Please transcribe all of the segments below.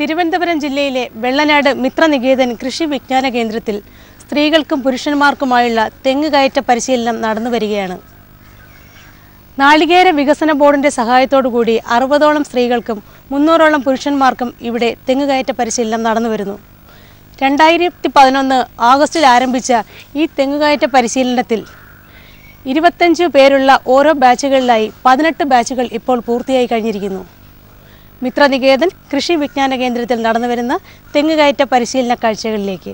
തിരുവനന്തപുരം ജില്ലയിലെ വെള്ളനാട് മിത്രനികേതൻ കൃഷി വിജ്ഞാന കേന്ദ്രത്തിൽ സ്ത്രീകൾക്കും പുരുഷന്മാർക്കുമായുള്ള തെങ്ങ് കയറ്റ പരിശീലനം നടന്നു വരികയാണ് നാളികേര വികസന ബോർഡിന്റെ സഹായത്തോടുകൂടി അറുപതോളം സ്ത്രീകൾക്കും മുന്നൂറോളം പുരുഷന്മാർക്കും ഇവിടെ തെങ്ങ് കയറ്റ പരിശീലനം നടന്നു വരുന്നു രണ്ടായിരത്തി പതിനൊന്ന് ആഗസ്റ്റിൽ ആരംഭിച്ച ഈ തെങ്ങുകയറ്റ പരിശീലനത്തിൽ ഇരുപത്തഞ്ച് പേരുള്ള ഓരോ ബാച്ചുകളിലായി പതിനെട്ട് ബാച്ചുകൾ ഇപ്പോൾ പൂർത്തിയായി കഴിഞ്ഞിരിക്കുന്നു മിത്രനികേതൻ കൃഷി വിജ്ഞാന കേന്ദ്രത്തിൽ നടന്നുവരുന്ന തെങ്ങുകയറ്റ പരിശീലന കാഴ്ചകളിലേക്ക്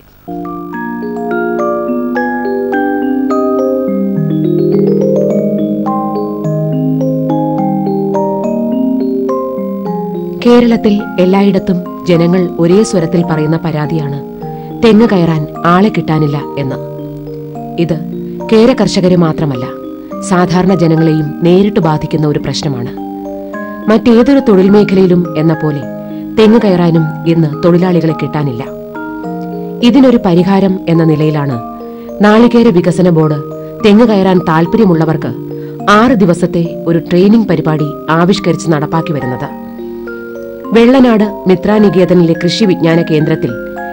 കേരളത്തിൽ എല്ലായിടത്തും ജനങ്ങൾ ഒരേ സ്വരത്തിൽ പറയുന്ന പരാതിയാണ് തെങ്ങ് കയറാൻ ആളെ കിട്ടാനില്ല എന്ന് ഇത് കേര കർഷകരെ മാത്രമല്ല സാധാരണ ജനങ്ങളെയും നേരിട്ട് ബാധിക്കുന്ന ഒരു പ്രശ്നമാണ് മറ്റേതൊരു തൊഴിൽ മേഖലയിലും എന്ന പോലെ തെങ്ങ് കയറാനും ഇന്ന് തൊഴിലാളികളെ കിട്ടാനില്ല ഇതിനൊരു പരിഹാരം എന്ന നിലയിലാണ് നാളികേര വികസന ബോർഡ് തെങ്ങ് കയറാൻ താൽപ്പര്യമുള്ളവർക്ക് ആറ് ദിവസത്തെ ഒരു ട്രെയിനിംഗ് പരിപാടി ആവിഷ്കരിച്ച് നടപ്പാക്കി വരുന്നത് വെള്ളനാട് മിത്രാനികേതനിലെ കൃഷി വിജ്ഞാന കേന്ദ്രത്തിൽ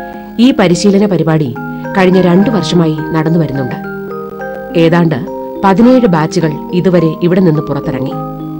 ഈ പരിശീലന പരിപാടി കഴിഞ്ഞ രണ്ടു വർഷമായി നടന്നു വരുന്നുണ്ട് ഏതാണ്ട് പതിനേഴ് ബാച്ചുകൾ ഇതുവരെ ഇവിടെ നിന്ന് പുറത്തിറങ്ങി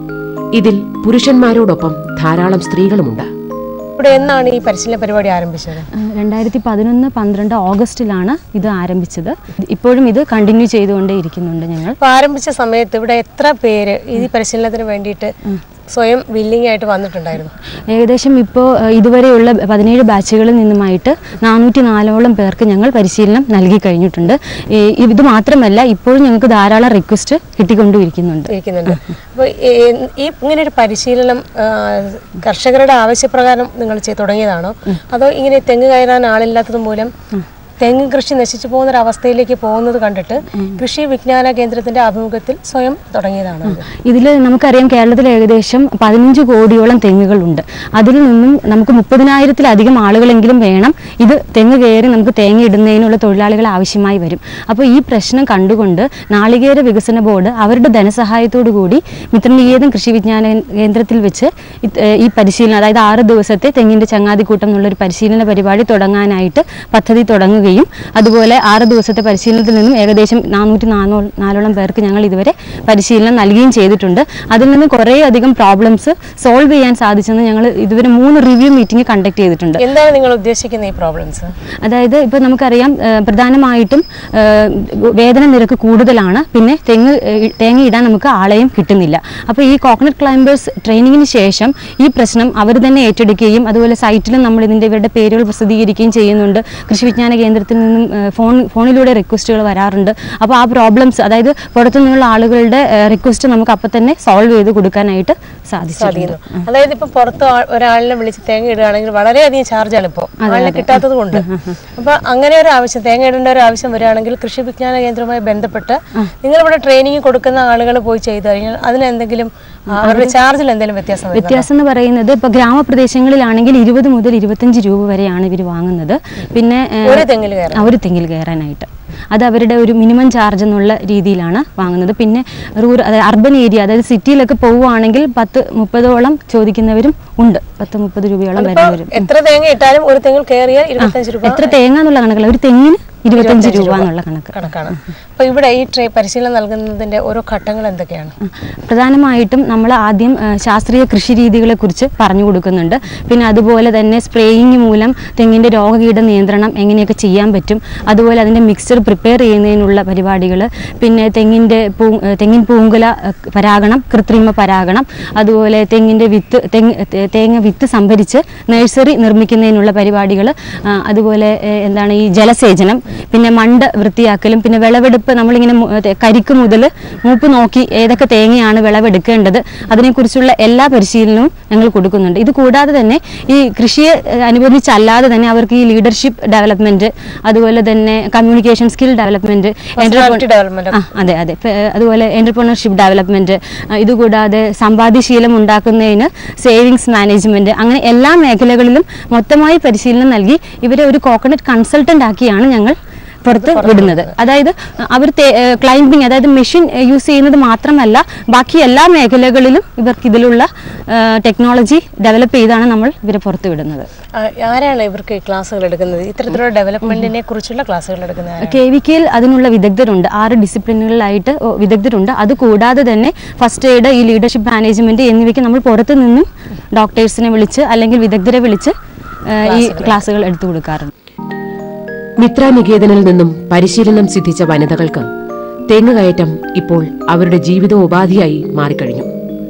ഇതിൽ പുരുഷന്മാരോടൊപ്പം ധാരാളം സ്ത്രീകളുമുണ്ട് ഇവിടെ എന്നാണ് ഈ പരിശീലന പരിപാടി ആരംഭിച്ചത് രണ്ടായിരത്തി പതിനൊന്ന് പന്ത്രണ്ട് ഓഗസ്റ്റിലാണ് ഇത് ആരംഭിച്ചത് ഇപ്പോഴും ഇത് കണ്ടിന്യൂ ചെയ്തുകൊണ്ടേ ഇരിക്കുന്നുണ്ട് ഞങ്ങൾ അപ്പോൾ ആരംഭിച്ച സമയത്ത് ഇവിടെ എത്ര പേര് ഈ പരിശീലനത്തിന് വേണ്ടിയിട്ട് സ്വയം വില്ലിംഗ് ആയിട്ട് വന്നിട്ടുണ്ടായിരുന്നു ഏകദേശം ഇപ്പോൾ ഇതുവരെയുള്ള പതിനേഴ് ബാച്ചുകളിൽ നിന്നുമായിട്ട് നാനൂറ്റി നാലോളം പേർക്ക് ഞങ്ങൾ പരിശീലനം നൽകി കഴിഞ്ഞിട്ടുണ്ട് ഈ ഇത് മാത്രമല്ല ഇപ്പോഴും ഞങ്ങൾക്ക് ധാരാളം റിക്വസ്റ്റ് കിട്ടിക്കൊണ്ടിരിക്കുന്നുണ്ട് ഇരിക്കുന്നുണ്ട് അപ്പോൾ ഈ ഇങ്ങനെ ഒരു പരിശീലനം ആ, കർഷകരുടെ ആവശ്യപ്രകാരം നിങ്ങൾ ചെയ്ത് തുടങ്ങിയതാണോ അതോ ഇങ്ങനെ തെങ്ങ് കയറാൻ ആളില്ലാത്തത് മൂലം തെങ്ങ് കൃഷി നശിച്ചു പോകുന്ന ഒരു അവസ്ഥയിലേക്ക് പോകുന്നത് കണ്ടിട്ട് കൃഷി വിജ്ഞാന കേന്ദ്രത്തിന്റെ ആഭിമുഖ്യത്തിൽ സ്വയം തുടങ്ങിയതാണോ ഇത്? ഇതിൽ നമുക്കറിയാം കേരളത്തിൽ ഏകദേശം പതിനഞ്ച് കോടിയോളം തെങ്ങുകളുണ്ട് അതിൽ നിന്നും നമുക്ക് മുപ്പതിനായിരത്തിലധികം ആളുകളെങ്കിലും വേണം ഇത് തെങ്ങ് കയറി നമുക്ക് തേങ്ങ ഇടുന്നതിനുള്ള തൊഴിലാളികൾ ആവശ്യമായി വരും അപ്പോൾ ഈ പ്രശ്നം കണ്ടുകൊണ്ട് നാളികേര വികസന ബോർഡ് അവരുടെ ധനസഹായത്തോടു കൂടി മിത്രനികേതൻ കൃഷി വിജ്ഞാന കേന്ദ്രത്തിൽ വെച്ച് ഇത്, ഏഹ്, ഈ പരിശീലനം അതായത് ആറ് ദിവസത്തെ തെങ്ങിൻ്റെ ചങ്ങാതിക്കൂട്ടം എന്നുള്ളൊരു പരിശീലന പരിപാടി തുടങ്ങാനായിട്ട് പദ്ധതി തുടങ്ങുകയും അതുപോലെ ആറ് ദിവസത്തെ പരിശീലനത്തിൽ നിന്നും ഏകദേശം നാനൂറ്റി നാനോ നാലോളം പേർക്ക് ഞങ്ങൾ ഇതുവരെ പരിശീലനം നൽകുകയും ചെയ്തിട്ടുണ്ട് അതിൽ നിന്ന് കുറേ അധികം പ്രോബ്ലംസ് സോൾവ് ചെയ്യാൻ സാധിച്ചെന്ന് ഞങ്ങൾ ഇതുവരെ മൂന്ന് റിവ്യൂ മീറ്റിംഗ് കണ്ടക്ട് ചെയ്തിട്ടുണ്ട് എന്താണ് നിങ്ങൾ ഉദ്ദേശിക്കുന്ന ഈ പ്രോബ്ലംസ് അതായത് ഇപ്പോൾ നമുക്കറിയാം ഏഹ് പ്രധാനമായിട്ടും ഏഹ് വേതന നിരക്ക് കൂടുതലാണ് പിന്നെ തെങ്ങ് ഏഹ് തേങ്ങ ഇടാൻ നമുക്ക് ആളെയും കിട്ടുന്നില്ല അപ്പോൾ ഈ കോക്കനട്ട് ക്ലൈംബേഴ്സ് ട്രെയിനിങ്ങിന് ശേഷം ഈ പ്രശ്നം അവർ തന്നെ ഏറ്റെടുക്കുകയും അതുപോലെ സൈറ്റിലും നമ്മൾ ഇതിൻ്റെ ഇവരുടെ പേരുകൾ പ്രസിദ്ധീകരിക്കുകയും ചെയ്യുന്നുണ്ട് കൃഷി വിജ്ഞാന കേന്ദ്രത്തിൽ നിന്നും ഏഹ് ഫോൺ ഫോണിലൂടെ റിക്വസ്റ്റുകൾ വരാറുണ്ട് അപ്പോൾ ആ പ്രോബ്ലംസ് അതായത് പുറത്തു നിന്നുള്ള ആളുകളുടെ റിക്വസ്റ്റ് നമുക്ക് അപ്പം തന്നെ സോൾവ് ചെയ്ത് കൊടുക്കാനായിട്ട് സാധിച്ചിട്ടുണ്ട് സാധിക്കുന്നു അതായത് ഇപ്പൊ പുറത്ത് ആ- ഒരാളിനെ വിളിച്ച് തേങ്ങ ഇടുകയാണെങ്കിൽ വളരെയധികം ചാർജാണ് ഇപ്പോൾ ആളിനെ കിട്ടാത്തത് കൊണ്ട് അപ്പൊ അങ്ങനെ ഒരു ആവശ്യം തേങ്ങ ഇടേണ്ട ഒരു ആവശ്യം വരികയാണെങ്കിൽ കൃഷി വിജ്ഞാന കേന്ദ്രവുമായി ബന്ധപ്പെട്ട് നിങ്ങൾ ഇവിടെ ട്രെയിനിങ് കൊടുക്കുന്ന ആളുകൾ പോയി ചെയ്തു കഴിഞ്ഞാൽ അതിന് എന്തെങ്കിലും ആ, അവരുടെ ചാർജിൽ എന്തെങ്കിലും വ്യത്യാസം വരുന്നുണ്ടോ? വ്യത്യാസം എന്ന് പറയുന്നത് ഇപ്പോൾ ഗ്രാമപ്രദേശങ്ങളിലാണെങ്കിൽ ഇരുപത് മുതൽ ഇരുപത്തഞ്ച് രൂപ വരെയാണ് ഇവർ വാങ്ങുന്നത് പിന്നെ ഏഹ്, ഒരു തെങ്ങിൽ കയറാൻ ആ, ഒരു തെങ്ങിൽ കയറാനായിട്ട് അത് അവരുടെ ഒരു മിനിമം ചാർജ് എന്നുള്ള രീതിയിലാണ് വാങ്ങുന്നത് പിന്നെ റൂറൽ അതായത് അർബൻ ഏരിയ അതായത് സിറ്റിയിലൊക്കെ പോവുകയാണെങ്കിൽ പത്ത് മുപ്പതോളം ചോദിക്കുന്നവരും ഉണ്ട് പത്ത് മുപ്പത് രൂപയോളം ഇപ്പൊ വരുന്നവരും എത്ര തേങ്ങ ഇട്ടാലും ഒരു തെങ്ങിൽ കയറിയാൽ ഇരുപത്തഞ്ച് രൂപ എത്ര തേങ്ങ എന്നുള്ള കണക്കല്ല ഒരു തെങ്ങിന് ഇരുപത്തഞ്ച് രൂപ എന്നുള്ള കണക്ക് കണക്കാണ് അപ്പൊ ഇവിടെ ഈ ട്രെ പരിശീലനം നൽകുന്നതിന്റെ ഓരോ ഘട്ടങ്ങൾ എന്തൊക്കെയാണ് പ്രധാനമായിട്ടും നമ്മൾ ആദ്യം ആ, ശാസ്ത്രീയ കൃഷി രീതികളെ കുറിച്ച് പറഞ്ഞു കൊടുക്കുന്നുണ്ട് പിന്നെ അതുപോലെ തന്നെ സ്പ്രേയിങ് മൂലം തെങ്ങിൻ്റെ രോഗകീട നിയന്ത്രണം എങ്ങനെയൊക്കെ ചെയ്യാൻ പറ്റും അതുപോലെ അതിൻ്റെ മിക്സ്ചർ പ്രിപ്പയർ ചെയ്യുന്നതിനുള്ള പരിപാടികൾ പിന്നെ തെങ്ങിൻ്റെ പൂ ആ, തെങ്ങിൻ പൂങ്കുല ആ, പരാഗണം കൃത്രിമ പരാഗണം അതുപോലെ തെങ്ങിൻ്റെ വിത്ത് തെങ്ങ് തേ- തേങ്ങ വിത്ത് സംഭരിച്ച് നഴ്സറി നിർമ്മിക്കുന്നതിനുള്ള പരിപാടികൾ അതുപോലെ ഏ, എന്താണ് ഈ ജലസേചനം പിന്നെ മണ്ട് വൃത്തിയാക്കലും പിന്നെ വിളവെടുപ്പ് നമ്മളിങ്ങനെ മു- തെ- കരിക്ക് മുതൽ മൂപ്പ് നോക്കി ഏതൊക്കെ തേങ്ങയാണ് വിളവെടുക്കേണ്ടത് അതിനെക്കുറിച്ചുള്ള എല്ലാ പരിശീലനവും ഞങ്ങൾ കൊടുക്കുന്നുണ്ട് ഇത് കൂടാതെ തന്നെ ഈ കൃഷിയെ ഏഹ്, അനുബന്ധിച്ചല്ലാതെ തന്നെ അവർക്ക് ഈ ലീഡർഷിപ്പ് ഡെവലപ്മെന്റ് അതുപോലെ തന്നെ communication skill development Personality development ആ അതെ അതെ ഇപ്പൊ, ഏഹ്, അതുപോലെ എന്റർപ്രണർഷിപ്പ് ഡെവലപ്മെന്റ് ഇതുകൂടാതെ സമ്പാദ്യശീലം ഉണ്ടാക്കുന്നതിന് സേവിങ്സ് മാനേജ്മെന്റ് അങ്ങനെ എല്ലാ മേഖലകളിലും മൊത്തമായി പരിശീലനം നൽകി ഇവരെ ഒരു കോക്കനട്ട് കൺസൾട്ടന്റ് ആക്കിയാണ് ഞങ്ങൾ പുറത്ത് വിടുന്നത് അതായത് അവർ ക്ലൈംബിങ് അതായത് മെഷീൻ യൂസ് ചെയ്യുന്നത് മാത്രമല്ല ബാക്കി എല്ലാ മേഖലകളിലും ഇവർക്ക് ഇതിലുള്ള ടെക്നോളജി ഡെവലപ്പ് ചെയ്താണ് നമ്മൾ ഇവരെ പുറത്ത് വിടുന്നത് ആ, ആരാണ് ഇവർക്ക് ഈ ക്ലാസ്സുകൾ എടുക്കുന്നത് ഇത്തരത്തിലുള്ള ഡെവലപ്മെന്റിനെ കുറിച്ചുള്ള ക്ലാസ്സുകൾ എടുക്കുന്നത് ആരാണ്? കെ വി കെയിൽ അതിനുള്ള വിദഗ്ധരുണ്ട് ആറ് ഡിസിപ്ലിനുകളിലായിട്ട് ഓ, വിദഗ്ധരുണ്ട് അത് കൂടാതെ തന്നെ ഫസ്റ്റ് എയ്ഡ് ഈ ലീഡർഷിപ്പ് മാനേജ്മെന്റ് എന്നിവയ്ക്ക് നമ്മൾ പുറത്ത് നിന്നും ഡോക്ടേഴ്സിനെ വിളിച്ച് അല്ലെങ്കിൽ വിദഗ്ധരെ വിളിച്ച് ആ, ഈ ക്ലാസ്സുകൾ എടുത്തു കൊടുക്കാറുണ്ട് മിത്ര നികേതനിൽ നിന്നും പരിശീലനം സിദ്ധിച്ച വനിതകൾക്ക് തെങ്ങുകയറ്റം ഇപ്പോൾ അവരുടെ ജീവിതോപാധിയായി മാറിക്കഴിഞ്ഞു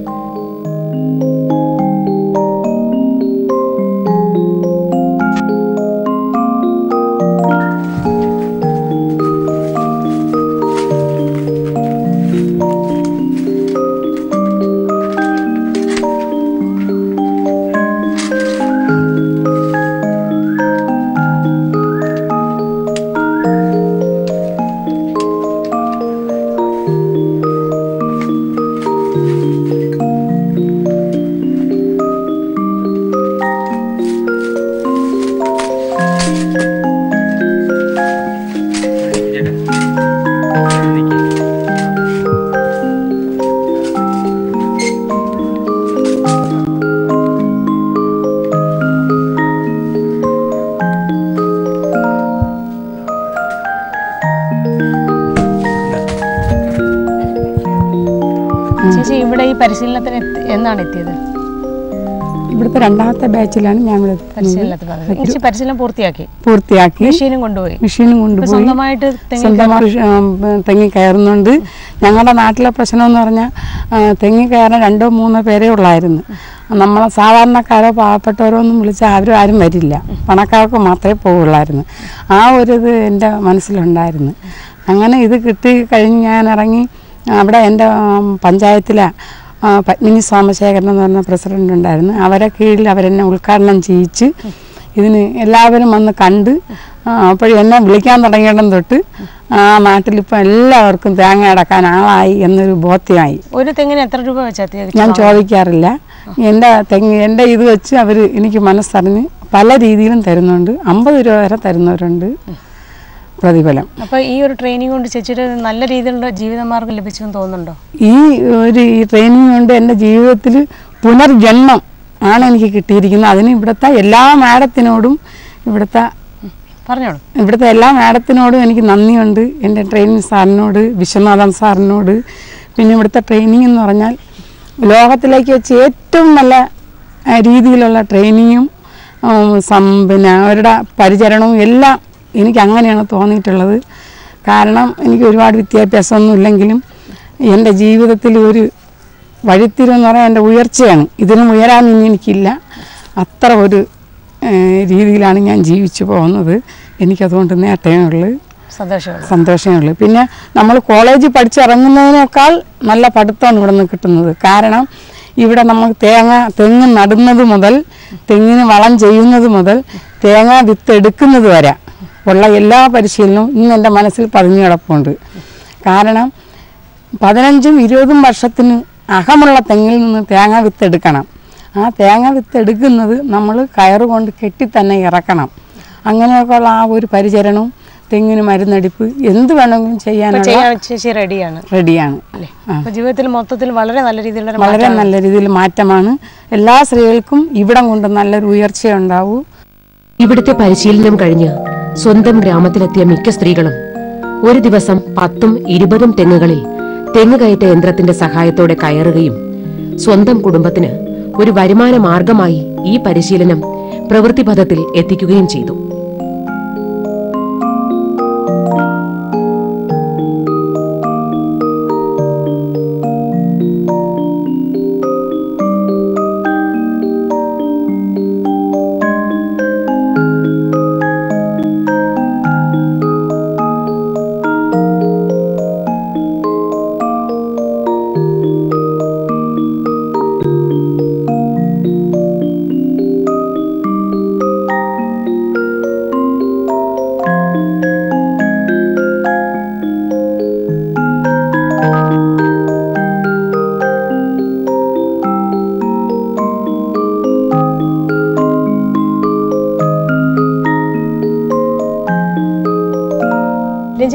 ചേച്ചി ഇവിടെ ഈ പരിശീലനത്തിന് എത്തി- എന്നാണ് എത്തിയത് ഇവിടുത്തെ രണ്ടാമത്തെ ബാച്ചിലാണ് ഞാൻ ഇവിടെ പരിശീലനത്തിന് പറഞ്ഞത് ചേച്ചി പരിശീലനം പൂർത്തിയാക്കി പൂർത്തിയാക്കി മെഷീനും കൊണ്ടുപോയി മെഷീനും ഇപ്പൊ കൊണ്ടുപോയി സ്വന്തമായിട്ട് തെങ്ങ് സ്വന്തമായി ഉം, തെങ്ങി കയറുന്നുണ്ട് ഞങ്ങളുടെ നാട്ടിലെ പ്രശ്നം എന്ന് പറഞ്ഞാൽ തെങ്ങി കയറാൻ രണ്ടോ മൂന്നോ പേരേ ഉള്ളായിരുന്നു നമ്മളെ സാധാരണക്കാരോ പാവപ്പെട്ടവരോ ഒന്നും വിളിച്ചാൽ അവരും ആരും വരില്ല പണക്കാർക്ക് മാത്രമേ പോവുള്ളായിരുന്നു ആ ഒരു ഇത് എൻ്റെ മനസ്സിലുണ്ടായിരുന്നു അങ്ങനെ ഇത് കിട്ടി കഴിഞ്ഞ് ഞാൻ ഇറങ്ങി അവിടെ എൻ്റെ ഉം, പഞ്ചായത്തിലെ ആ, പത്മിനി സോമശേഖരൻ എന്ന് പറഞ്ഞ പ്രസിഡന്റ് ഉണ്ടായിരുന്നു അവരെ കീഴിൽ അവരെന്നെ ഉദ്ഘാടനം ചെയ്യിച്ച് ഇതിന് എല്ലാവരും വന്ന് കണ്ട് അപ്പോഴും എന്നെ വിളിക്കാൻ തുടങ്ങിയിടം തൊട്ട് ആ നാട്ടിലിപ്പോൾ എല്ലാവർക്കും തേങ്ങ അടക്കാൻ ആളായി എന്നൊരു ബോധ്യമായി ഒരു തെങ്ങിന് എത്ര രൂപ വെച്ചാ തീർച്ചയായും ഞാൻ ചോദിക്കാറില്ല എൻ്റെ തെങ്ങ് എൻ്റെ ഇത് വെച്ച് അവർ എനിക്ക് മനസ്സറിഞ്ഞ് പല രീതിയിലും തരുന്നുണ്ട് അമ്പത് രൂപ വരെ തരുന്നവരുണ്ട് പ്രതിഫലം അപ്പൊ ഈ ഒരു ട്രെയിനിങ് കൊണ്ട് ചേച്ചിയുടെ നല്ല രീതിയിലുള്ള ജീവിതമാർഗം ലഭിച്ചു എന്ന് തോന്നുന്നുണ്ടോ ഈ ഒരു ഈ ട്രെയിനിങ് കൊണ്ട് എൻ്റെ ജീവിതത്തിൽ പുനർജന്മം ആണ് എനിക്ക് കിട്ടിയിരിക്കുന്നത് അതിന് ഇവിടുത്തെ എല്ലാ മാഡത്തിനോടും ഇവിടുത്തെ പറഞ്ഞോളൂ ഇവിടുത്തെ എല്ലാ മാഡത്തിനോടും എനിക്ക് നന്ദിയുണ്ട് എൻ്റെ ട്രെയിനിങ് സാറിനോട് വിശ്വനാഥൻ സാറിനോട് പിന്നെ ഇവിടുത്തെ ട്രെയിനിങ് എന്ന് പറഞ്ഞാൽ ലോകത്തിലേക്ക് വെച്ച് ഏറ്റവും നല്ല ആ, രീതിയിലുള്ള ട്രെയിനിങ്ങും ഉം, സം പിന്നെ അവരുടെ പരിചരണവും എല്ലാം എനിക്ക് അങ്ങനെയാണ് തോന്നിയിട്ടുള്ളത് കാരണം എനിക്ക് ഒരുപാട് വിദ്യാഭ്യാസമൊന്നും ഇല്ലെങ്കിലും എൻ്റെ ജീവിതത്തിൽ ഒരു വഴിത്തിരിവെന്ന് പറയാൻ എൻ്റെ ഉയർച്ചയാണ് ഇതിനും ഉയരാൻ ഇനി എനിക്കില്ല അത്ര ഒരു ഏഹ്, രീതിയിലാണ് ഞാൻ ജീവിച്ചു പോകുന്നത് എനിക്കതുകൊണ്ട് നേട്ടമേ ഉള്ളൂ സന്തോഷമുള്ളൂ സന്തോഷമേ ഉള്ളൂ പിന്നെ നമ്മൾ കോളേജിൽ പഠിച്ചിറങ്ങുന്നതിനേക്കാൾ നല്ല പഠിത്തമാണ് ഇവിടെ നിന്ന് കിട്ടുന്നത് കാരണം ഇവിടെ നമ്മൾ തേങ്ങ തെങ്ങ് നടുന്നത് മുതൽ തെങ്ങിന് വളം ചെയ്യുന്നത് മുതൽ തേങ്ങ വിത്ത് എടുക്കുന്നത് വരെ ഉള്ള എല്ലാ പരിശീലനവും ഇന്ന് എൻ്റെ മനസ്സിൽ പതിഞ്ഞു കിടപ്പുണ്ട് കാരണം പതിനഞ്ചും ഇരുപതും വർഷത്തിന് അകമുള്ള തെങ്ങിൽ നിന്ന് തേങ്ങ വിത്ത് എടുക്കണം ആ തേങ്ങ വിത്ത് എടുക്കുന്നത് നമ്മൾ കയറ് കൊണ്ട് കെട്ടി തന്നെ ഇറക്കണം അങ്ങനെയൊക്കെയുള്ള ആ ഒരു പരിചരണവും തെങ്ങിന് മരുന്നടിപ്പ് എന്ത് വേണമെങ്കിലും ഇപ്പൊ ചെയ്യാനുള്ള ചെയ്യാൻ ചേച്ചി റെഡിയാണ് റെഡിയാണ് ആ. അപ്പൊ ജീവിതത്തിൽ മൊത്തത്തിൽ വളരെ നല്ല രീതിയിലുള്ള ഒരു വളരെ നല്ല രീതിയിൽ മാറ്റമാണ് എല്ലാ സ്ത്രീകൾക്കും ഇവിടം കൊണ്ട് നല്ലൊരു ഉയർച്ചയുണ്ടാവൂ ഇവിടുത്തെ പരിശീലനം കഴിഞ്ഞ് സ്വന്തം ഗ്രാമത്തിലെത്തിയ മിക്ക സ്ത്രീകളും ഒരു ദിവസം പത്തും ഇരുപതും തെങ്ങുകളിൽ തെങ്ങുകയറ്റ യന്ത്രത്തിന്റെ സഹായത്തോടെ കയറുകയും സ്വന്തം കുടുംബത്തിന് ഒരു വരുമാന മാർഗമായി ഈ പരിശീലനം പ്രവൃത്തിപഥത്തിൽ എത്തിക്കുകയും ചെയ്തു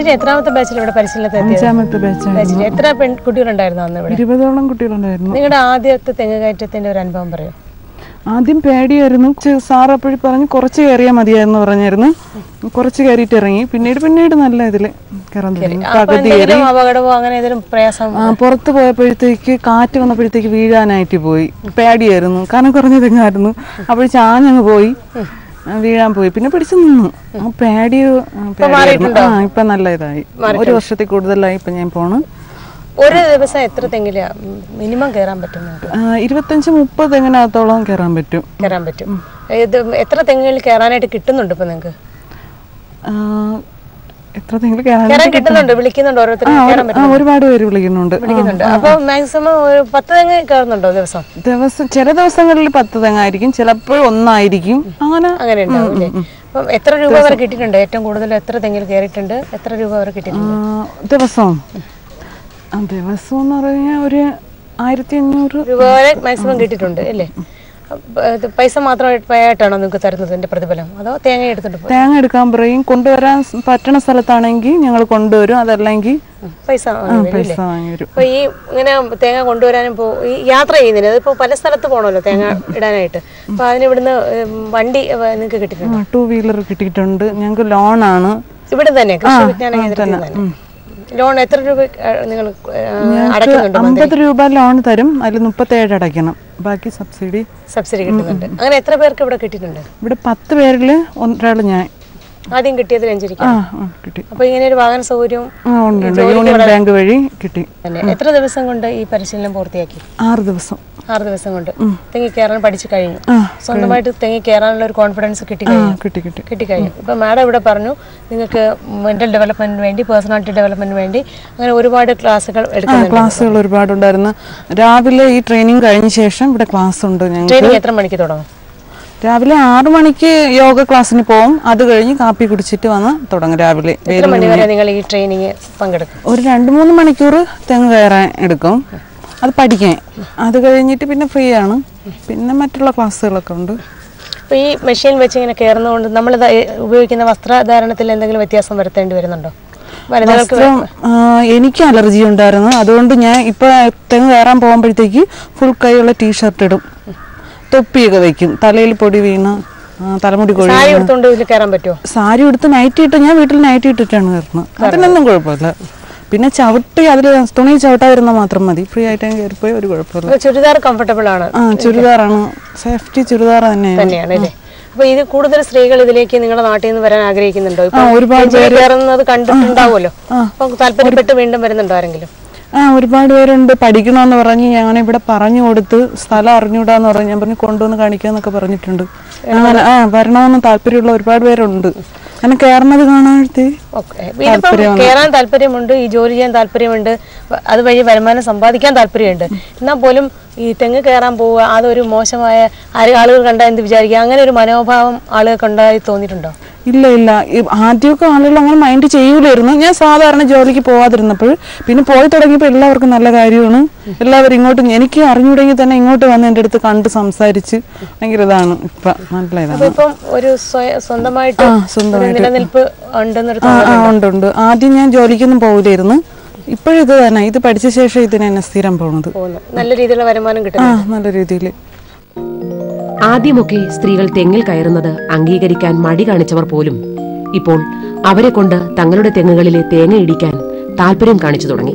ചേച്ചി എത്രാമത്തെ ബാച്ചിൽ ഇവിടെ പരിശീലനത്തിൽ എത്തിയത് അഞ്ചാമത്തെ ബാച്ചായിരുന്നു ബാച്ചിൽ എത്ര പെൺകുട്ടികളുണ്ടായിരുന്നു അന്ന് ഇവിടെ ഇരുപതോളം കുട്ടികളുണ്ടായിരുന്നു നിങ്ങളുടെ ആദ്യത്തെ തെങ്ങ് കയറ്റത്തിന്റെ ഒരു അനുഭവം പറയൂ ആദ്യം പേടിയായിരുന്നു ചെ- സാർ അപ്പോഴും പറഞ്ഞ് കുറച്ച് കയറിയാൽ മതിയായിരുന്നു പറഞ്ഞായിരുന്നു കുറച്ച് കയറിയിട്ട് ഇറങ്ങി പിന്നീട് പിന്നീട് നല്ല ഇതില് കയറാൻ തുടങ്ങി അപ്പൊ പകുതി കയറി എന്തെങ്കിലും അപകടമോ അങ്ങനെ ഏതെങ്കിലും പ്രയാസം ആ പുറത്ത് പോയപ്പോഴത്തേക്ക് കാറ്റ് വന്നപ്പോഴത്തേക്ക് വീഴാനായിട്ട് പോയി പേടിയായിരുന്നു കാരണം കുറഞ്ഞ തെങ്ങായിരുന്നു അപ്പോൾ ചാഞ്ഞങ്ങ് പോയി ആ, വീഴാൻ പോയി പിന്നെ പിടിച്ചു നിന്നു ആ പേടി ആ, പേടിയായിരുന്നു. ആ ഇപ്പൊ നല്ല ഇതായി ഒരു വർഷത്തിൽ കൂടുതലായി ഇപ്പൊ ഞാൻ പോണ് ഒരു ദിവസം എത്ര തെങ്ങില മിനിമം കയറാൻ പറ്റും നിങ്ങൾക്ക് ആ, ഇരുപത്തഞ്ച് മുപ്പത് തെങ്ങിനകത്തോളം കയറാൻ പറ്റും കയറാൻ പറ്റും ഇത് എത്ര തെങ്ങുകളിൽ കയറാനായിട്ട് കിട്ടുന്നുണ്ട് ഇപ്പൊ നിങ്ങൾക്ക് ആ, എത്ര തെങ്ങിൽ കയറാൻ കയറാൻ കിട്ടുന്നുണ്ട് വിളിക്കുന്നുണ്ട് ഓരോരുത്തരും കയറാൻ ആ, ഒരുപാട് പേര് വിളിക്കുന്നുണ്ട് ആ, വിളിക്കുന്നുണ്ട് അപ്പൊ മാക്സിമം ഒരു പത്ത് തെങ്ങ് കയറുന്നുണ്ടോ ദിവസം ദിവസം ചില ദിവസങ്ങളിൽ പത്ത് തെങ്ങായിരിക്കും ചിലപ്പോൾ ഒന്നായിരിക്കും അങ്ങനെ അങ്ങനെ ഉണ്ടാവും അല്ലേ അപ്പം എത്ര രൂപ വരെ കിട്ടിയിട്ടുണ്ട് ഏറ്റവും കൂടുതൽ എത്ര തെങ്ങിൽ കയറിയിട്ടുണ്ട് എത്ര രൂപ വരെ കിട്ടിയിട്ടുണ്ട് ആ, ദിവസം ആ ദിവസം എന്ന് പറഞ്ഞാൽ ഒരു ആയിരത്തി അഞ്ഞൂറ് രൂപ വരെ മാക്സിമം കിട്ടിയിട്ടുണ്ട് അല്ലേ അപ്പൊ ഇത് പൈസ മാത്രമായിട്ടാണോ നിങ്ങൾക്ക് തരുന്നത് എന്റെ പ്രതിഫലം അതോ തേങ്ങ എടുത്തിട്ട് പോ- തേങ്ങ എടുക്കാൻ പറയും കൊണ്ടുവരാൻ സ് പറ്റണ സ്ഥലത്താണെങ്കിൽ ഞങ്ങൾ കൊണ്ടുവരും അതല്ലെങ്കിൽ പൈസ വാങ്ങി വരും പൈസ അല്ലേ വാങ്ങി വരും അപ്പൊ ഈ ഇങ്ങനെ തേങ്ങ കൊണ്ടുവരാനും പോ ഈ യാത്ര ചെയ്യുന്നതിന് അതിപ്പോ പല സ്ഥലത്ത് പോകണമല്ലോ തേങ്ങ ഇടാനായിട്ട് അപ്പൊ അതിന് ഇവിടുന്ന് ഉം, വണ്ടി നിങ്ങൾക്ക് കിട്ടിയിട്ടുണ്ട് ടൂ വീലർ കിട്ടിയിട്ടുണ്ട് ഞങ്ങൾക്ക് ലോണാണ് ഇവിടെ തന്നെ കൃഷി വിജ്ഞാന കേന്ദ്രത്തിൽ തന്നെ ലോൺ എത്ര രൂപ നിങ്ങൾ അടയ്ക്കുന്നുണ്ട് അമ്പത് രൂപ ലോൺ തരും അതിൽ മുപ്പത്തേഴ് അടയ്ക്കണം ബാക്കി സബ്സിഡി സബ്സിഡി കിട്ടുന്നുണ്ട് അങ്ങനെ എത്ര പേർക്ക് ഇവിടെ കിട്ടിയിട്ടുണ്ട് ഇവിടെ പത്ത് പേരിൽ ഒരാൾ ഞാൻ ആദ്യം കിട്ടിയതിൽ അഞ്ചിരിക്കും ആ ആ, കിട്ടി അപ്പൊ ഇങ്ങനെ ഒരു വാഹന സൗകര്യവും ആ ഉണ്ട് ഉണ്ട് യൂണിയൻ ബാങ്ക് വഴി കിട്ടി തന്നെ എത്ര ദിവസം കൊണ്ട് ഈ പരിശീലനം പൂർത്തിയാക്കി ആറ് ദിവസം ആറ് ദിവസം കൊണ്ട് തെങ്ങി കയറാൻ പഠിച്ചു കഴിഞ്ഞു ആ, സ്വന്തമായിട്ട് തെങ്ങി കയറാനുള്ള ഒരു കോൺഫിഡൻസ് കിട്ടി ആ കഴിഞ്ഞു കിട്ടി കിട്ടി കിട്ടിക്കഴിഞ്ഞു ഇപ്പൊ മാഡം ഇവിടെ പറഞ്ഞു നിങ്ങൾക്ക് മെന്റൽ ഡെവലപ്മെന്റിന് വേണ്ടി പേഴ്സണാലിറ്റി ഡെവലപ്മെന്റിന് വേണ്ടി അങ്ങനെ ഒരുപാട് ക്ലാസ്സുകൾ ആ എടുക്കുന്നുണ്ട് ക്ലാസ്സുകൾ ഒരുപാടുണ്ടായിരുന്നു രാവിലെ ഈ ട്രെയിനിങ് കഴിഞ്ഞ ശേഷം ഇവിടെ ക്ലാസ് ഉണ്ട് ഞങ്ങൾക്ക് ട്രെയിനിങ് എത്ര മണിക്ക് തുടങ്ങും രാവിലെ ആറു മണിക്ക് യോഗ ക്ലാസ്സിന് പോകും അത് കഴിഞ്ഞ് കാപ്പി കുടിച്ചിട്ട് വന്ന് തുടങ്ങും രാവിലെ എത്ര മണി വരെ നിങ്ങൾ ഈ ട്രെയിനിങ് പങ്കെടുക്കും ഒരു രണ്ട് മൂന്ന് മണിക്കൂർ തെങ്ങ് കയറാൻ എടുക്കും അത് പഠിക്കാൻ അത് കഴിഞ്ഞിട്ട് പിന്നെ ഫ്രീ ആണ് പിന്നെ മറ്റുള്ള ക്ലാസ്സുകളൊക്കെ ഉണ്ട് അപ്പൊ ഈ മെഷീൻ വെച്ച് ഇങ്ങനെ കയറുന്നതുകൊണ്ട് നമ്മൾ ഉപയോഗിക്കുന്ന വസ്ത്രധാരണത്തിൽ എന്തെങ്കിലും വ്യത്യാസം വരുത്തേണ്ടി വരുന്നുണ്ടോ വനിതകൾക്ക് വസ്ത്രം ആ, എനിക്ക് അലർജി ഉണ്ടായിരുന്നു അതുകൊണ്ട് ഞാൻ ഇപ്പൊ തെങ്ങ് കയറാൻ പോകുമ്പോഴത്തേക്ക് ഫുൾ കൈയുള്ള ടീഷർട്ട് ഇടും തൊപ്പിയൊക്കെ വെക്കും തലയിൽ പൊടി വീണ് ആ, തലമുടി കൊഴി സാരി എടുത്തുകൊണ്ട് ഇതിൽ കയറാൻ പറ്റുമോ സാരി എടുത്ത് നൈറ്റി ഇട്ട് ഞാൻ വീട്ടിൽ നൈറ്റി ഇട്ടിട്ടാണ് കയറുന്നത് അതിനൊന്നും കുഴപ്പമില്ല പിന്നെ ചവിട്ടി അതിൽ തുണി ചവിട്ടാതിരുന്നാൽ മാത്രം മതി ഫ്രീ ആയിട്ട് ഞാൻ കയറിപ്പോയി ഒരു കുഴപ്പമില്ല അപ്പൊ ചുരിദാർ കംഫർട്ടബിൾ ആണ് ആ ചുരിദാറാണ് സേഫ്റ്റി ചുരിദാർ തന്നെയാണ് തന്നെയാണ് അല്ലേ അപ്പൊ ഇത് കൂടുതൽ സ്ത്രീകൾ ഇതിലേക്ക് നിങ്ങളുടെ നാട്ടിൽ നിന്ന് വരാൻ ആഗ്രഹിക്കുന്നുണ്ടോ ഇപ്പൊ ആ, ഒരുപാട് നെഞ്ചിൽ കയറുന്നത് കണ്ടിട്ടുണ്ടാവുമല്ലോ അപ്പൊ താല്പര്യപ്പെട്ട് വീണ്ടും വരുന്നുണ്ടോ ആരെങ്കിലും ആ ഒരുപാട് പേരുണ്ട് പഠിക്കണമെന്ന് പറഞ്ഞ് ഞാൻ ഇവിടെ പറഞ്ഞു കൊടുത്ത് സ്ഥലം അറിഞ്ഞൂടാന്ന് പറഞ്ഞ് ഞാൻ പറഞ്ഞു കൊണ്ടുവന്ന് കാണിക്കാന്നൊക്കെ പറഞ്ഞിട്ടുണ്ട് അങ്ങനെ ആ വരണമെന്ന് താല്പര്യമുള്ള ഒരുപാട് പേരുണ്ട് അങ്ങനെ കയറുന്നത് കാണാഴ്ത്തി ഓക്കെ ഇതിപ്പം കയറാൻ താല്പര്യമുണ്ട് ഈ ജോലി ചെയ്യാൻ താല്പര്യമുണ്ട് വ- അതുവഴി വരുമാനം സമ്പാദിക്കാൻ താല്പര്യമുണ്ട് എന്നാൽ പോലും ഈ തെങ്ങ് കയറാൻ പോവുക അതൊരു മോശമായ ആര് ആളുകൾ കണ്ടാൽ എന്ത് വിചാരിക്കുക അങ്ങനെ ഒരു മനോഭാവം ആളുകൾക്ക് ഉണ്ടായി തോന്നിയിട്ടുണ്ടോ ഇല്ല ഇല്ല ഈ ആദ്യമൊക്കെ ആളുകൾ അങ്ങനെ മൈൻഡ് ചെയ്യൂലായിരുന്നു ഞാൻ സാധാരണ ജോലിക്ക് പോവാതിരുന്നപ്പോൾ പിന്നെ പോയി തുടങ്ങിയപ്പോൾ എല്ലാവർക്കും നല്ല കാര്യമാണ് എല്ലാവരും ഇങ്ങോട്ട് എനിക്ക് അറിഞ്ഞൂടെങ്കിൽ തന്നെ ഇങ്ങോട്ട് വന്ന് എൻ്റെ അടുത്ത് കണ്ട് സംസാരിച്ച് ഭയങ്കര ഇതാണ് ഇപ്പം നല്ല അപ്പൊ ഇതാണ് ഇപ്പം ഒരു സ്വയ- സ്വന്തമായിട്ട് ആ, ഒരു സ്വന്തമായിട്ട്. നിലനിൽപ്പ് ഉണ്ടെന്നൊരു ആ തോന്നൽ ആ ഉണ്ട് ഉണ്ട് ആദ്യം ഞാൻ ജോലിക്കൊന്നും പോകില്ലായിരുന്നു ഇപ്പോഴും ഇത് തന്നെ ഇത് പഠിച്ച ശേഷം ഇതിന് തന്നെ സ്ഥിരം പോണത് തോന്നുന്നു നല്ല രീതിയിലുള്ള വരുമാനം ആ കിട്ടുന്നു നല്ല രീതിയിൽ ആദ്യമൊക്കെ സ്ത്രീകൾ തെങ്ങിൽ കയറുന്നത് അംഗീകരിക്കാൻ മടി കാണിച്ചവർ പോലും ഇപ്പോൾ അവരെ കൊണ്ട് തങ്ങളുടെ തെങ്ങുകളിലെ തേങ്ങ ഇടിക്കാൻ താല്പര്യം കാണിച്ചു തുടങ്ങി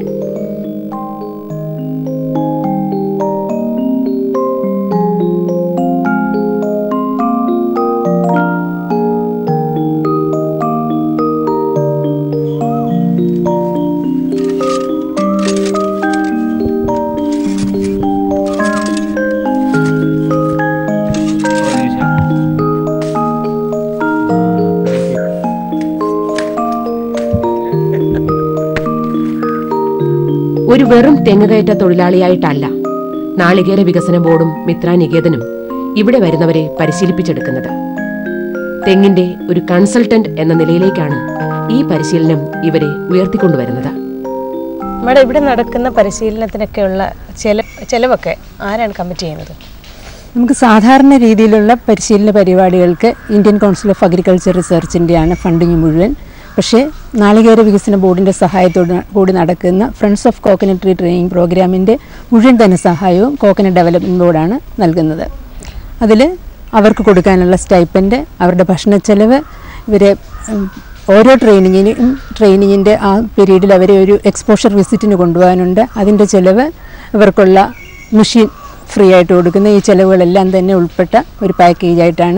ഒരു വെറും തെങ്ങുകയറ്റ തൊഴിലാളിയായിട്ടല്ല നാളികേര വികസന ബോർഡും മിത്ര നികേതനും ഇവിടെ വരുന്നവരെ പരിശീലിപ്പിച്ചെടുക്കുന്നത് തെങ്ങിന്റെ ഒരു കൺസൾട്ടന്റ് എന്ന നിലയിലേക്കാണ് ഈ പരിശീലനം ഇവരെ ഉയർത്തിക്കൊണ്ടുവരുന്നത് നമ്മുടെ ഇവിടെ നടക്കുന്ന പരിശീലനത്തിനൊക്കെയുള്ള ചെല ചെലവൊക്കെ ആരാണ് കമ്മിറ്റ് ചെയ്യുന്നത് നമുക്ക് സാധാരണ രീതിയിലുള്ള പരിശീലന പരിപാടികൾക്ക് ഇന്ത്യൻ കൗൺസിൽ ഓഫ് അഗ്രികൾച്ചർ റിസർച്ചിൻ്റെയാണ് ഫണ്ടിങ് മുഴുവൻ പക്ഷേ നാളികേര വികസന ബോർഡിൻ്റെ സഹായത്തോട് കൂടി നടക്കുന്ന friends of coconut tree training പ്രോഗ്രാമിൻ്റെ മുഴുവൻ ധനസഹായവും കോക്കനട്ട് ഡെവലപ്മെൻറ്റ് ബോർഡാണ് നൽകുന്നത് അതിൽ അവർക്ക് കൊടുക്കാനുള്ള സ്റ്റൈപ്പൻഡ് അവരുടെ ഭക്ഷണച്ചെലവ് ഇവരെ ഉം, ഓരോ ട്രെയിനിങ്ങിനും ട്രെയിനിങ്ങിൻ്റെ ആ പീരീഡിൽ അവരെ ഒരു എക്സ്പോഷർ വിസിറ്റിന് കൊണ്ടുപോകാനുണ്ട് അതിൻ്റെ ചിലവ് ഇവർക്കുള്ള മെഷീൻ ഫ്രീ ആയിട്ട് കൊടുക്കുന്ന ഈ ചിലവുകളെല്ലാം തന്നെ ഉൾപ്പെട്ട ഒരു പാക്കേജായിട്ടാണ്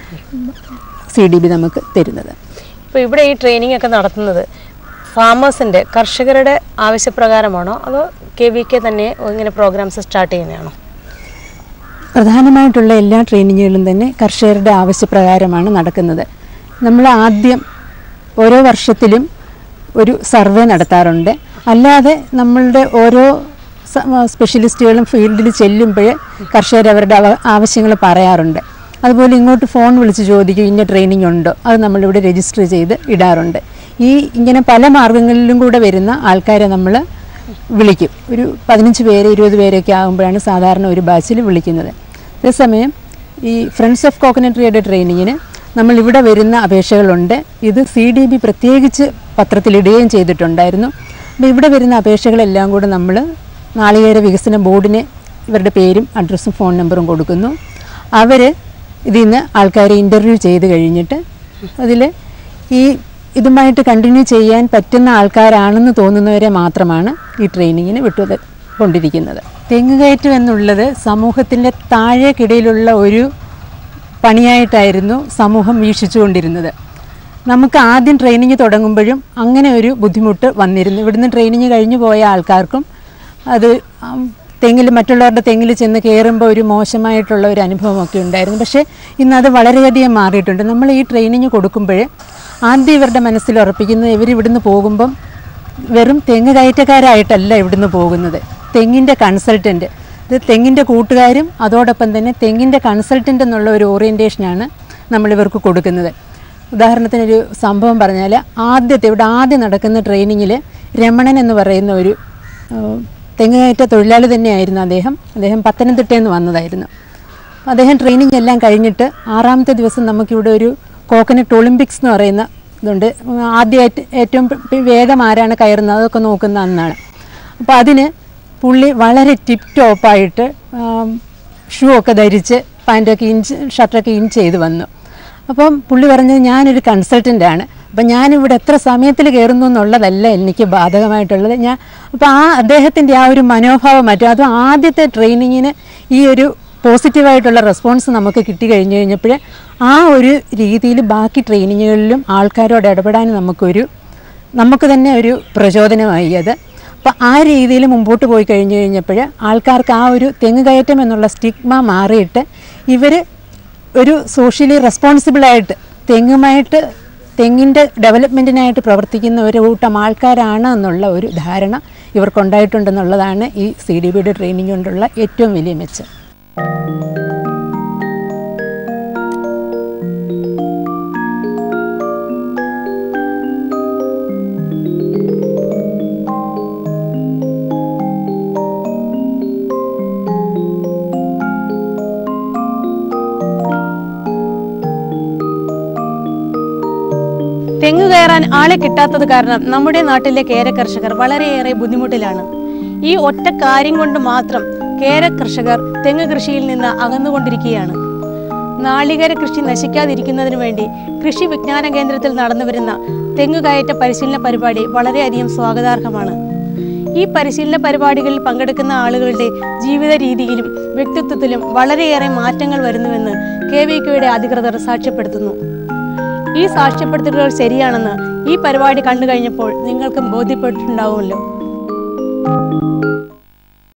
സി ഡി ബി നമുക്ക് തരുന്നത് ഇപ്പോൾ ഇവിടെ ഈ ട്രെയിനിങ് ഒക്കെ നടത്തുന്നത് ഫാമേഴ്സിൻ്റെ കർഷകരുടെ ആവശ്യപ്രകാരമാണോ അതോ കെ വി കെ തന്നെ ഇങ്ങനെ പ്രോഗ്രാംസ് സ്റ്റാർട്ട് ചെയ്യുന്നതാണോ പ്രധാനമായിട്ടുള്ള എല്ലാ ട്രെയിനിങ്ങുകളും തന്നെ കർഷകരുടെ ആവശ്യപ്രകാരമാണ് നടക്കുന്നത് നമ്മൾ ആദ്യം ഓരോ വർഷത്തിലും ഒരു സർവേ നടത്താറുണ്ട് അല്ലാതെ നമ്മളുടെ ഓരോ സ- സ്പെഷ്യലിസ്റ്റുകളും ഫീൽഡിൽ ചെല്ലുമ്പോൾ കർഷകർ അവരുടെ അവ- ആവശ്യങ്ങൾ പറയാറുണ്ട് അതുപോലെ ഇങ്ങോട്ട് ഫോൺ വിളിച്ച് ചോദിക്കും ഇന്ന ട്രെയിനിങ് ഉണ്ടോ അത് നമ്മളിവിടെ രജിസ്റ്റർ ചെയ്ത് ഇടാറുണ്ട് ഈ ഇങ്ങനെ പല മാർഗങ്ങളിലും കൂടെ വരുന്ന ആൾക്കാരെ നമ്മൾ വിളിക്കും ഒരു പതിനഞ്ച് പേര് ഇരുപത് പേരൊക്കെ ആകുമ്പോഴാണ് സാധാരണ ഒരു ബാച്ചിൽ വിളിക്കുന്നത് അതേസമയം ഈ ഫ്രണ്ട്സ് ഓഫ് കോക്കനട്ട് ട്രീയുടെ ട്രെയിനിങ്ങിന് നമ്മൾ ഇവിടെ വരുന്ന അപേക്ഷകളുണ്ട് ഇത് സി ഡി ബി പ്രത്യേകിച്ച് പത്രത്തിലിടുകയും ചെയ്തിട്ടുണ്ടായിരുന്നു അപ്പോൾ ഇവിടെ വരുന്ന അപേക്ഷകളെല്ലാം കൂടെ നമ്മൾ നാളികേര വികസന ബോർഡിന് ഇവരുടെ പേരും അഡ്രസ്സും ഫോൺ നമ്പറും കൊടുക്കുന്നു അവർ ഇതിൽ നിന്ന് ആൾക്കാരെ ഇൻ്റർവ്യൂ ചെയ്ത് കഴിഞ്ഞിട്ട് അതിൽ ഈ ഇതുമായിട്ട് കണ്ടിന്യൂ ചെയ്യാൻ പറ്റുന്ന ആൾക്കാരാണെന്ന് തോന്നുന്നവരെ മാത്രമാണ് ഈ ട്രെയിനിങ്ങിന് വിട്ടു കൊണ്ടിരിക്കുന്നത് തെങ്ങുകയറ്റം എന്നുള്ളത് സമൂഹത്തിൻ്റെ താഴേക്കിടയിലുള്ള ഒരു പണിയായിട്ടായിരുന്നു സമൂഹം വീക്ഷിച്ചുകൊണ്ടിരുന്നത് നമുക്ക് ആദ്യം ട്രെയിനിങ് തുടങ്ങുമ്പോഴും അങ്ങനെ ഒരു ബുദ്ധിമുട്ട് വന്നിരുന്നു ഇവിടുന്ന് ട്രെയിനിങ് കഴിഞ്ഞു പോയ ആൾക്കാർക്കും അത് തെങ്ങിൽ മറ്റുള്ളവരുടെ തെങ്ങിൽ ചെന്ന് കയറുമ്പോൾ ഒരു മോശമായിട്ടുള്ള ഒരു അനുഭവമൊക്കെ ഉണ്ടായിരുന്നു പക്ഷേ ഇന്ന് അത് വളരെയധികം മാറിയിട്ടുണ്ട് നമ്മൾ ഈ ട്രെയിനിങ് കൊടുക്കുമ്പോൾ ആദ്യം ഇവരുടെ മനസ്സിൽ ഉറപ്പിക്കുന്നത് ഇവർ ഇവിടുന്ന് പോകുമ്പം വെറും തെങ്ങ് കയറ്റക്കാരായിട്ടല്ല ഇവിടുന്ന് പോകുന്നത് തെങ്ങിൻ്റെ കൺസൾട്ടൻറ്റ് ഇത് തെങ്ങിൻ്റെ കൂട്ടുകാരും അതോടൊപ്പം തന്നെ തെങ്ങിൻ്റെ കൺസൾട്ടൻ്റ് എന്നുള്ള ഒരു ഓറിയൻറ്റേഷനാണ് നമ്മളിവർക്ക് കൊടുക്കുന്നത് ഉദാഹരണത്തിനൊരു സംഭവം പറഞ്ഞാൽ ആദ്യത്തെ ഇവിടെ ആദ്യം നടക്കുന്ന ട്രെയിനിങ്ങിൽ രമണൻ എന്ന് പറയുന്ന ഒരു ഏഹ്, തെങ്ങുകയറ്റ തൊഴിലാളി തന്നെയായിരുന്നു അദ്ദേഹം അദ്ദേഹം പത്തനംതിട്ടയിൽ നിന്ന് വന്നതായിരുന്നു അദ്ദേഹം ട്രെയിനിങ് എല്ലാം കഴിഞ്ഞിട്ട് ആറാമത്തെ ദിവസം നമുക്കിവിടെ ഒരു കോക്കനട്ട് ഒളിമ്പിക്സ് എന്ന് പറയുന്ന ഇതുണ്ട് ആദ്യമായിട്ട് ഏറ്റവും പ് വേഗം ആരാണ് കയറുന്നത് അതൊക്കെ നോക്കുന്ന അന്നാണ് അപ്പോൾ അതിന് പുള്ളി വളരെ ടിപ്പ് ടോപ്പായിട്ട് ഷൂ ഒക്കെ ധരിച്ച് പാൻറ്റൊക്കെ ഇഞ്ച് ഷർട്ടൊക്കെ ഇൻ ചെയ്ത് വന്നു അപ്പം പുള്ളി പറഞ്ഞത് ഞാനൊരു കൺസൾട്ടൻ്റ് ആണ് അപ്പം ഞാനിവിടെ എത്ര സമയത്തിൽ കയറുന്നു എന്നുള്ളതല്ല എനിക്ക് ബാധകമായിട്ടുള്ളത് ഞാൻ അപ്പോൾ ആ അദ്ദേഹത്തിൻ്റെ ആ ഒരു മനോഭാവം മറ്റും അതും ആദ്യത്തെ ട്രെയിനിങ്ങിന് ഈ ഒരു പോസിറ്റീവായിട്ടുള്ള റെസ്പോൺസ് നമുക്ക് കിട്ടി കഴിഞ്ഞു കഴിഞ്ഞപ്പോൾ ആ ഒരു രീതിയിൽ ബാക്കി ട്രെയിനിങ്ങുകളിലും ആൾക്കാരോട് ഇടപെടാൻ നമുക്കൊരു നമുക്ക് തന്നെ ഒരു പ്രചോദനമായി അത് അപ്പോൾ ആ രീതിയിൽ മുമ്പോട്ട് പോയി കഴിഞ്ഞു കഴിഞ്ഞപ്പോൾ ആൾക്കാർക്ക് ആ ഒരു തെങ്ങ് കയറ്റം എന്നുള്ള സ്റ്റിഗ്മ മാറിയിട്ട് ഇവർ ഒരു സോഷ്യലി റെസ്പോൺസിബിളായിട്ട് തെങ്ങുമായിട്ട് തെങ്ങിൻ്റെ ഡെവലപ്മെൻറ്റിനായിട്ട് പ്രവർത്തിക്കുന്ന ഒരു കൂട്ടം ആൾക്കാരാണ് എന്നുള്ള ഒരു ധാരണ ഇവർക്കുണ്ടായിട്ടുണ്ടെന്നുള്ളതാണ് ഈ സി ഡി ബിയുടെ ട്രെയിനിങ് കൊണ്ടുള്ള ഏറ്റവും വലിയ മെച്ചം തെങ്ങ് കയറാൻ ആളെ കിട്ടാത്തത് കാരണം നമ്മുടെ നാട്ടിലെ കേര കർഷകർ വളരെയേറെ ബുദ്ധിമുട്ടിലാണ് ഈ ഒറ്റ കാര്യം കൊണ്ട് മാത്രം കേര കർഷകർ തെങ്ങ് കൃഷിയിൽ നിന്ന് അകന്നുകൊണ്ടിരിക്കുകയാണ് നാളികേര കൃഷി നശിക്കാതിരിക്കുന്നതിനു വേണ്ടി കൃഷി വിജ്ഞാന കേന്ദ്രത്തിൽ നടന്നുവരുന്ന തെങ്ങ് കയറ്റ പരിശീലന പരിപാടി വളരെയധികം സ്വാഗതാർഹമാണ് ഈ പരിശീലന പരിപാടികളിൽ പങ്കെടുക്കുന്ന ആളുകളുടെ ജീവിത രീതിയിലും വ്യക്തിത്വത്തിലും വളരെയേറെ മാറ്റങ്ങൾ വരുന്നുവെന്ന് കെ വി കെയുടെ അധികൃതർ സാക്ഷ്യപ്പെടുത്തുന്നു ഈ സാക്ഷ്യപ്പെടുത്തലുകൾ ശരിയാണെന്ന് ഈ പരിപാടി കണ്ടു കഴിഞ്ഞപ്പോൾ നിങ്ങൾക്കും ബോധ്യപ്പെട്ടിട്ടുണ്ടാവുമല്ലോ